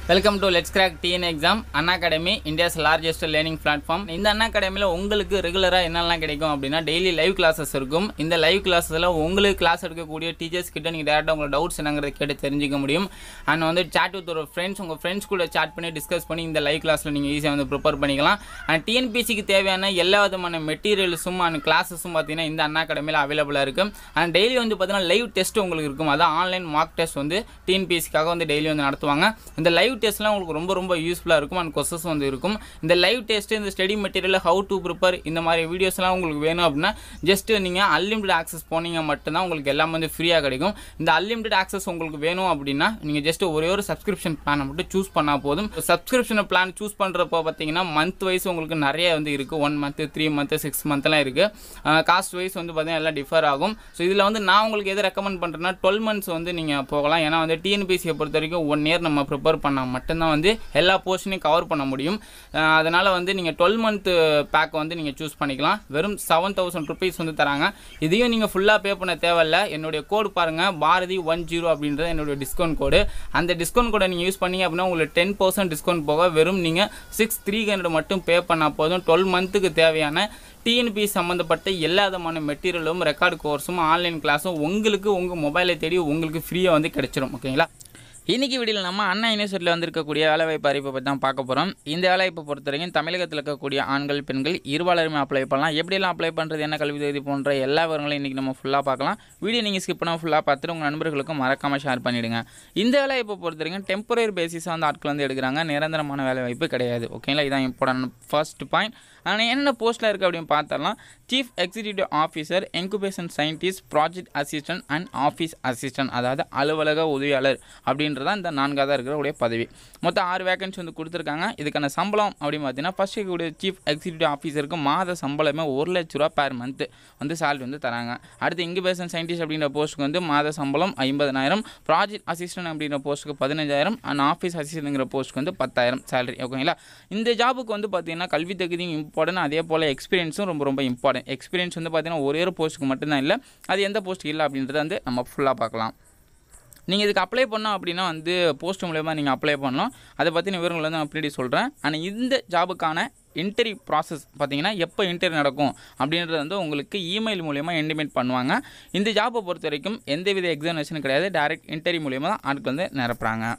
welcome to let's crack TN exam Anna academy India's largest learning platform இந்த அண்ணா அகாடமியில் உங்களுக்கு ரெகுலராக என்னெல்லாம் கிடைக்கும் அப்படின்னா டெய்லி லைவ் கிளாஸஸ் இருக்கும் இந்த லைவ் கிளாஸில் உங்களுக்கு கிளாஸ் எடுக்கக்கூடிய டீச்சர்ஸ் கிட்ட நீங்கள் டேரெக்டாக உங்களோட டவுட்ஸ் என்னங்கிறத கேட்டு தெரிஞ்சுக்க முடியும் அண்ட் வந்து chat வித் ஒரு ஃப்ரெண்ட்ஸ் உங்கள் ஃப்ரெண்ட்ஸ் கூட chat பண்ணி டிஸ்கஸ் பண்ணி இந்த லைவ் கிளாஸில் நீங்கள் ஈஸியாக வந்து ப்ரிப்பேர் பண்ணிக்கலாம் அண்ட் டிஎன்பிசிக்கு தேவையான எல்லா விதமான மெட்டீரியல்ஸும் அண்ட் கிளாஸஸும் பார்த்தீங்கன்னா இந்த அண்ணா அகாடமியில் அவைலபிளாக இருக்குது அண்ட் டெய்லி வந்து பார்த்தீங்கன்னா லைவ் டெஸ்ட் உங்களுக்கு இருக்கும் அதான் ஆன்லைன் மார்க் டெஸ்ட் வந்து டிஎன்பிஎஸ்சிக்காக வந்து டெய்லி வந்து நடத்துவாங்க இந்த லைவ் டெஸ்ட்லாம் உங்களுக்கு ரொம்ப ரொம்ப யூஸ்ஃபுல்லாக இருக்கும் அண்ட் கொஸ்டஸ் வந்து இருக்கும் இந்த லைவ் டெஸ்ட் இந்த study material how to prepare இந்த மாதிரி வீடியோஸ்லாம் உங்களுக்கு வேணும் அப்படின்னா ஜஸ்ட் நீங்கள் அன்லிமிட்டட் ஆக்சஸ் போனீங்க மட்டும்தான் உங்களுக்கு எல்லாம் வந்து ஃப்ரீயாக கிடைக்கும் இந்த அன்லிமிட்டட் ஆக்சஸ் உங்களுக்கு வேணும் அப்படின்னா நீங்கள் ஜஸ்ட் ஒரே ஒரு சப்ஸ்கிரிப்ஷன் பிளானை மட்டும் சூஸ் பண்ணால் போதும் சப்ஸ்கிரிப்ஷன் பிளான் சூஸ் பண்ணுறப்போ பார்த்தீங்கன்னா மந்த் வைஸ் உங்களுக்கு நிறைய வந்து இருக்குது one month three month six மந்த்லாம் இருக்குது காஸ்ட் வைஸ் வந்து பார்த்தீங்கன்னா எல்லாம் டிஃபர் ஆகும் ஸோ இதில் வந்து நான் உங்களுக்கு எது ரெக்கமெண்ட் பண்ணுறேன்னா டுவெல் மந்த்ஸ் வந்து நீங்கள் போகலாம் ஏன்னா வந்து டிஎன்பிசியை பொறுத்த வரைக்கும் ஒன் இயர் நம்ம ப்ரிப்பேர் பண்ணால் மட்டும்தான் வந்து எல்லா போர்ஷனையும் கவர் பண்ண முடியும் அதனால் வந்து நீங்கள் டுவெல் மந்த் பேக் வந்து நீங்கள் சூஸ் பண்ணிக்கலாம் வெறும் செவன் தௌசண்ட் ருபீஸ் வந்து தராங்க இதையும் நீங்கள் ஃபுல்லாக பே பண்ண தேவையில்ல என்னுடைய கோடு பாருங்கள் பாரதி ஒன் ஜீரோ அப்படின்றது என்னுடைய டிஸ்கவுண்ட் கோடு அந்த டிஸ்கவுண்ட் கோடை நீங்கள் யூஸ் பண்ணீங்க அப்படின்னா உங்களுக்கு டென் பர்சன்ட் டிஸ்கவுண்ட் போக வெறும் நீங்கள் சிக்ஸ் த்ரீ ஹண்ட்ரட் மட்டும் பே பண்ணால் போதும் டுவெல் மந்த்துக்கு தேவையான டிஎன்பி சம்மந்தப்பட்ட எல்லா விதமான மெட்டீரியலும் ரெக்கார்டு கோர்ஸும் ஆன்லைன் கிளாஸும் உங்களுக்கு உங்கள் மொபைலை தேடி உங்களுக்கு ஃப்ரீயாக வந்து கிடைச்சிரும் ஓகேங்களா இன்றைக்கி வீடியோவில் நம்ம அண்ணா யூனிவர்சிட்டியில் வந்திருக்கக்கூடிய வேலைவாய்ப்பு அறிவிப்பை பற்றி தான் பார்க்க போகிறோம் இந்த வேலைவாய்ப்பை பொறுத்த வரைக்கும் தமிழகத்தில் இருக்கக்கூடிய ஆண்கள் பெண்கள் இருபாலருமே அப்ளை பண்ணலாம் எப்படியெல்லாம் அப்ளை பண்ணுறது என்ன கல்வி தகுதி போன்ற எல்லா விவரங்களையும் இன்றைக்கி நம்ம ஃபுல்லாக பார்க்கலாம் வீடியோ நீங்கள் ஸ்கிப் பண்ணால் ஃபுல்லாக பார்த்துட்டு உங்கள் நண்பர்களுக்கும் மறக்காமல் ஷேர் பண்ணிவிடுங்க இந்த வேலைவாய்ப்பை பொறுத்த வரைக்கும் டெம்பரரி பேசிஸாக வந்து ஆட்கள் வந்து எடுக்கிறாங்க நிரந்தரமான வேலைவாய்ப்பு கிடையாது ஓகேங்களா இதான் இம்பார்ட்டன்ட் ஃபர்ஸ்ட் பாயிண்ட் ஆனால் என்னென்ன போஸ்ட்டில் இருக்குது அப்படின்னு பார்த்தரலாம் chief executive officer incubation scientist project assistant and office assistant அதாவது அலுவலக உதவியாளர் அப்படின்றது தான் இந்த நான்காவதாக இருக்கக்கூடிய பதவி மொத்தம் ஆறு வேகன்சி வந்து கொடுத்துருக்காங்க இதுக்கான சம்பளம் அப்படின்னு பார்த்தீங்கன்னா ஃபஸ்ட் இருக்கக்கூடிய சீஃப் எக்ஸிக்யூட்டிவ் ஆஃபீஸருக்கு மாத சம்பளமே ஒரு லட்ச ரூபா பேர் மந்த்து வந்து சேலரி வந்து தராங்க அடுத்து இன்குபேஷன் சயின்டிஸ்ட் அப்படின்ற போஸ்ட்டுக்கு வந்து மாத சம்பளம் ஐம்பதனாயிரம் ப்ராஜெக்ட் அசிஸ்டன்ட் அப்படின்ற போஸ்ட்டுக்கு பதினஞ்சாயிரம் அண்ட் ஆஃபீஸ் அசிஸ்டன்ட்ங்கிற போஸ்ட்டுக்கு வந்து பத்தாயிரம் சேலரி ஓகேங்களா இந்த ஜாபுக்கு வந்து பார்த்தீங்கன்னா கல்வி தகுதியும் இம்பார்ட்டன்ட் அதே போல் எக்ஸ்பீரியன்ஸும் ரொம்ப ரொம்ப இம்பார்ட்டன்ட் எக்ஸ்பீரியன்ஸ் வந்து பார்த்தீங்கன்னா ஒரே ஒரு போஸ்ட்டுக்கு மட்டும்தான் இல்லை அது எந்த போஸ்ட்டுக்கு இல்லை அப்படின்றத வந்து நம்ம ஃபுல்லாக பார்க்கலாம் நீங்கள் இதுக்கு அப்ளை பண்ணோம் அப்படின்னா வந்து போஸ்ட் மூலயமா நீங்கள் அப்ளை பண்ணணும் அதை பற்றின விவரங்கள் வந்து நான் பின்னாடி சொல்கிறேன் ஆனால் இந்த ஜாபுக்கான இன்டர்வியூ ப்ராசஸ் பார்த்தீங்கன்னா எப்போ இன்டர்வியூ நடக்கும் அப்படின்றது வந்து உங்களுக்கு இமெயில் மூலயமா இன்டிமேட் பண்ணுவாங்க இந்த ஜாப்பை பொறுத்த வரைக்கும் எந்தவித எக்ஸாமினேஷனும் கிடையாது டேரெக்ட் இன்டர்வியூ மூலயமா தான் ஆட்கள் வந்து நிரப்புறாங்க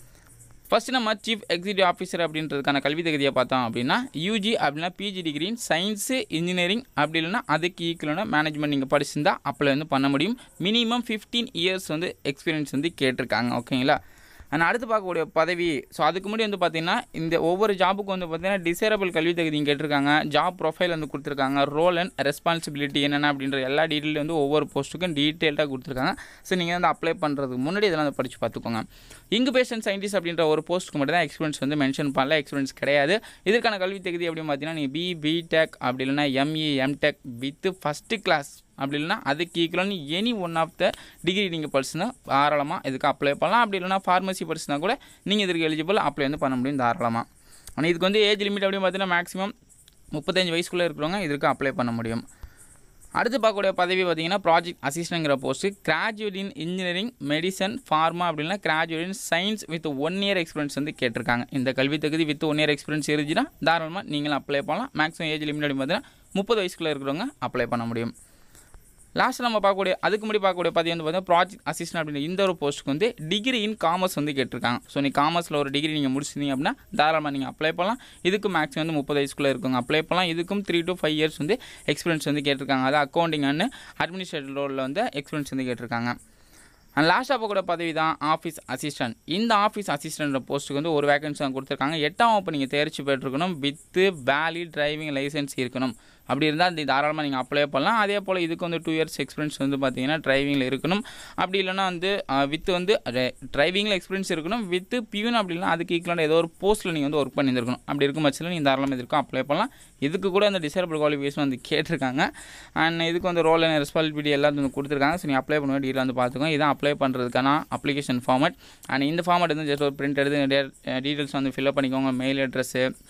ஃபஸ்ட் நம்ம சீஃப் எக்ஸிக்யூட்டிவ் ஆஃபீஸர் அப்படின்றதுக்கான கல்வி தகுதியை பார்த்தோம் அப்படின்னா யூஜி அப்படின்னா PG degree in science engineering அப்படி இல்லைன்னா அதுக்கு ஈக்குவலான மேனேஜ்மெண்ட் நீங்கள் படிச்சிருந்தா அப்ளை வந்து பண்ண முடியும் மினிமம் ஃபிஃப்டீன் இயர்ஸ் வந்து எக்ஸ்பீரியன்ஸ் வந்து கேட்டிருக்காங்க ஓகேங்களா அண்ட் அடுத்து பார்க்கக்கூடிய பதவி ஸோ அதுக்கு முன்னாடி வந்து பார்த்தீங்கன்னா இந்த ஒவ்வொரு ஜாபுக்கும் வந்து பார்த்தீங்கன்னா டிசேரபிள் கல்வி தகுதி கேட்டிருக்காங்க ஜாப் ப்ரொஃபைல் வந்து கொடுத்துருக்காங்க ரோல் அண்ட் ரெஸ்பான்சிபிலிட்டி என்னென்ன அப்படின்ற எல்லா டீட்டெயில் வந்து ஒவ்வொரு போஸ்ட்டுக்கும் டீட்டெயில்டாக கொடுத்துருக்காங்க ஸோ நீங்கள் வந்து அப்ளை பண்ணுறதுக்கு முன்னாடி இதெல்லாம் வந்து படித்து பார்த்துக்கோங்க இங்குபேஷன் சயின்டிஸ்ட் அப்படின்ற ஒரு போஸ்ட்டுக்கு மட்டும் தான் எக்ஸ்பீரியன்ஸ் வந்து மென்ஷன் பண்ணல எக்ஸ்பீரியன்ஸ் கிடையாது இதற்கான கல்வி தகுதி அப்படின்னு பார்த்தீங்கன்னா நீங்கள் பி பிடெக் அப்படி இல்லைன்னா ME MTech with first class அப்படி இல்லைனா அதுக்கு ஈக்குவலான any one of the degree நீங்கள் படிச்சுனா தாராளமாக இதுக்கு அப்ளை பண்ணலாம் அப்படி இல்லைனா ஃபார்மசி படிச்சுனா கூட நீங்கள் இதுக்கு எலிஜிபிள் அப்ளை வந்து பண்ண முடியும் தாராளமாக ஆனால் இதுக்கு வந்து ஏஜ் லிமிட் அப்படின்னு பார்த்தீங்கன்னா மேக்ஸிமம் முப்பத்தஞ்சு வயசுக்குள்ளே இருக்கிறவங்க இதுக்கு அப்ளை பண்ண முடியும் அடுத்து பார்க்கக்கூடிய பதவி பார்த்தீங்கன்னா ப்ராஜெக்ட் அசிஸ்டன்ட்ங்கிற post graduate in engineering medicine pharma அப்படின்னா graduate in science with one year experience வந்து கேட்டிருக்காங்க இந்த கல்வி தகுதி வித் ஒன் இயர் எக்ஸ்பீரியன்ஸ் இருந்துச்சுன்னா தாராளமாக நீங்களும் அப்ளை பண்ணலாம் மேக்ஸிமம் ஏஜ் லிமிட் அப்படின்னு பார்த்தீங்கன்னா முப்பது வயசுக்குள்ளே இருக்கிறவங்க அப்ளை பண்ண முடியும் லாஸ்ட்டில் நம்ம பார்க்கக்கூடிய அதுக்கு முன்னாடி பார்க்கக்கூடிய பதவி வந்து பார்த்தீங்கன்னா ப்ராஜெக்ட் அசிஸ்டன்ட் அப்படின்ற இந்த ஒரு போஸ்ட்டுக்கு வந்து டிகிரி இன் காமர்ஸ் வந்து கேட்டிருக்காங்க ஸோ நீ காமர்ஸில் ஒரு டிகிரி நீங்கள் முடிச்சிருந்தீங்க அப்படின்னா தாராளமாக நீங்கள் அப்ளை பண்ணலாம் இதுக்கு மேக்ஸிமம் வந்து முப்பது வயசுக்குள்ளே இருக்குங்க அப்ளை பண்ணலாம் இதுக்கும் த்ரீ டு ஃபைவ் இயர்ஸ் வந்து எக்ஸ்பீரியன்ஸ் வந்து கேட்டிருக்காங்க அது அக்கௌண்டிங் அண்ட் அட்மினிஸ்ட்ரேட்டிவ் ரோலில் வந்து எக்ஸ்பீரியன்ஸ் வந்து கேட்டிருக்காங்க அண்ட் லாஸ்ட்டாக பார்க்கக்கூட பதவி தான் ஆஃபீஸ் அசிஸ்டன்ட் இந்த ஆஃபீஸ் அசிஸ்டன்ட் போஸ்ட்டுக்கு வந்து ஒரு வேகன்சி தான் கொடுத்துருக்காங்க எட்டாம் வகுப்பு நீங்கள் தேர்ச்சி பெற்றிருக்கணும் வித்து வேலிட் டிரைவிங் லைசன்ஸ் இருக்கணும் அப்படி இருந்தால் இது தாராளமாக நீங்கள் அப்ளை பண்ணலாம் அதே போல் இதுக்கு வந்து டூ இயர்ஸ் எக்ஸ்பீரியன்ஸ் வந்து பார்த்தீங்கன்னா டிரைவிங்கில் இருக்கணும் அப்படி இல்லைனா வந்து வித் வந்து டிரைவிங்கில் எக்ஸ்பீரியன்ஸ் இருக்கணும் வித் பியூன் அப்படி இல்லைனா அதுக்கு ஈக்குவலான ஏதோ ஒரு போஸ்ட்டில் நீங்கள் வந்து ஒர்க் பண்ணியிருக்கணும் அப்படி இருக்கும் பட்சத்தில் நீங்கள் தாராளமாக இதுக்கும் அப்ளை பண்ணலாம் இதுக்கு கூட அந்த டிசேபிள் குவாலிஃபிகேஷன் வந்து கேட்டிருக்காங்க அண்ட் இதுக்கு வந்து ரோல் அண்ட் ரெஸ்பான்சிபிலிட்டி எல்லாத்தையும் வந்து கொடுத்துருக்காங்க ஸோ நீங்கள் அப்ளை பண்ண வேண்டிய வந்து பார்த்துக்கோங்க இதான் அப்ளை பண்ணுறதுக்கான அப்ளிகேஷன் ஃபார்மட் அண்ட் இந்த ஃபார்மட் வந்து ஜஸ்ட் ஒரு பிரிண்ட் எடுத்து டீட்டெயில்ஸ் வந்து ஃபில்அப் பண்ணிக்கோங்க மெயில் அட்ரஸ்ஸு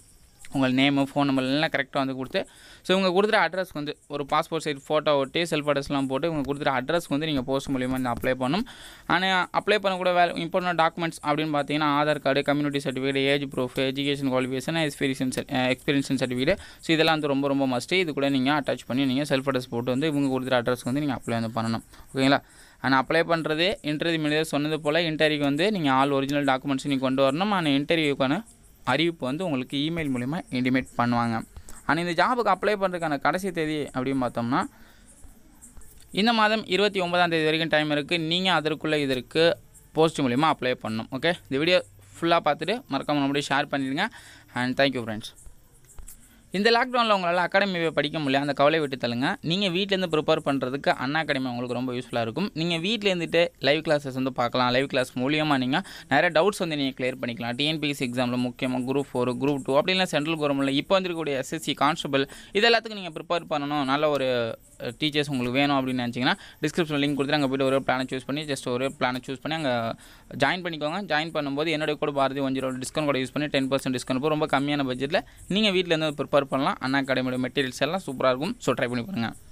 உங்கள் நேமு ஃபோன் நம்பர் எல்லாம் கரெக்டாக வந்து கொடுத்து ஸோ இவங்க கொடுத்துற அட்ரஸ்க்கு வந்து ஒரு பாஸ்போர்ட் சைஸ் ஃபோட்டோ ஒட்டி செல்ஃப் அட்ரஸ்லாம் போட்டு இவங்க கொடுத்துற அட்ரஸ்க்கு வந்து நீங்கள் போஸ்ட் மூலியமாக இந்த அப்ளை பண்ணணும் ஆனால் அப்ளை பண்ணக்கூட வேலை இம்பார்ட்டன்ட் டாக்குமெண்ட்ஸ் அப்படின்னு பார்த்தீங்கன்னா Aadhaar card community certificate age proof education qualification experience experience certificate so இதெல்லாம் வந்து ரொம்ப ரொம்ப மஸ்ட்டு இது கூட நீங்கள் அட்டாச் பண்ணி நீங்கள் செல்ஃப் அட்ரஸ் போட்டு வந்து இவங்க கொடுத்துற அட்ரஸ்க்கு வந்து நீங்கள் அப்ளை வந்து பண்ணணும் ஓகேங்களா ஆனால் அப்ளை பண்ணுறது இன்டர்வியூ முன்னாடியே சொன்னது போல் இன்டர்வியூக்கு வந்து நீங்கள் ஆல் ஒரிஜினல் டாக்குமெண்ட்ஸ் நீங்கள் கொண்டு வரணும் ஆனால் இன்டர்வியூக்கான அறிவிப்பு வந்து உங்களுக்கு இமெயில் மூலிமா இன்டிமேட் பண்ணுவாங்க ஆனால் இந்த ஜாபுக்கு அப்ளை பண்ணுறதுக்கான கடைசி தேதி அப்படின்னு பார்த்தோம்னா இந்த மாதம் இருபத்தி ஒன்பதாம் தேதி வரைக்கும் டைம் இருக்குது நீங்கள் அதற்குள்ளே இதற்கு போஸ்ட் மூலிமா அப்ளை பண்ணணும் ஓகே இந்த வீடியோ ஃபுல்லாக பார்த்துட்டு மறக்காம நம்மளுடைய ஷேர் பண்ணிடுங்க அண்ட் தேங்க்யூ ஃப்ரெண்ட்ஸ் இந்த லாக்டவுனில் உங்களால் அகாடமி படிக்க முடியல அந்த கவலை விட்டு தள்ளுங்க நீங்கள் வீட்டிலேருந்து ப்ரிப்பேர் பண்ணுறதுக்கு அண்ணா அகாடமி உங்களுக்கு ரொம்ப யூஸ்ஃபுல்லாக இருக்கும் நீங்கள் வீட்டில் இருந்துட்டு லைவ் கிளாஸஸ் வந்து பார்க்கலாம் லைவ் கிளாஸ் மூலியமாக நீங்கள் நிறைய டவுட்ஸ் வந்து நீங்கள் கிளியர் பண்ணிக்கலாம் டிஎன்பிஎஸ்சி எக்ஸாமில் முக்கியமாக குரூப் ஃபோர் குரூப் டூ அப்படிலாம் சென்ட்ரல் கவர்மெண்ட்டில் இப்போ வந்துருக்கக்கூடிய எஸ்எஸ்சி கான்ஸ்டபிள் இது எல்லாத்துக்கும் நீங்கள் ப்ரிப்பேர் பண்ணணும் நல்ல ஒரு டீச்சர்ஸ் உங்களுக்கு வேணும் அப்படின்னு நினச்சிங்கன்னா டிஸ்கிரிப்ஷன் லிங்க் கொடுத்துட்டு அங்கே போய்ட்டு ஒரு பிளானை சூஸ் பண்ணி ஜஸ்ட் ஒரு பிளானை சூஸ் பண்ணி அங்கே ஜாயின் பண்ணிக்கோங்க ஜாயின் பண்ணும்போது என்னுடைய கூட பாரதி ஒன் ஜீரோ டிஸ்கவுண்ட் கூட யூஸ் பண்ணி டென் பர்சன்ட் டிஸ்கவுண்ட் ரொம்ப கம்மியான பட்ஜெட்டில் நீங்கள் வீட்டில் இருந்து ப்ரிப்பேர் பண்ணலாம் அண்ணா அகாடமியோட மெட்டீரியல்ஸ் எல்லாம் சூப்பராக இருக்கும் ஸோ ட்ரை பண்ணி பாருங்கள்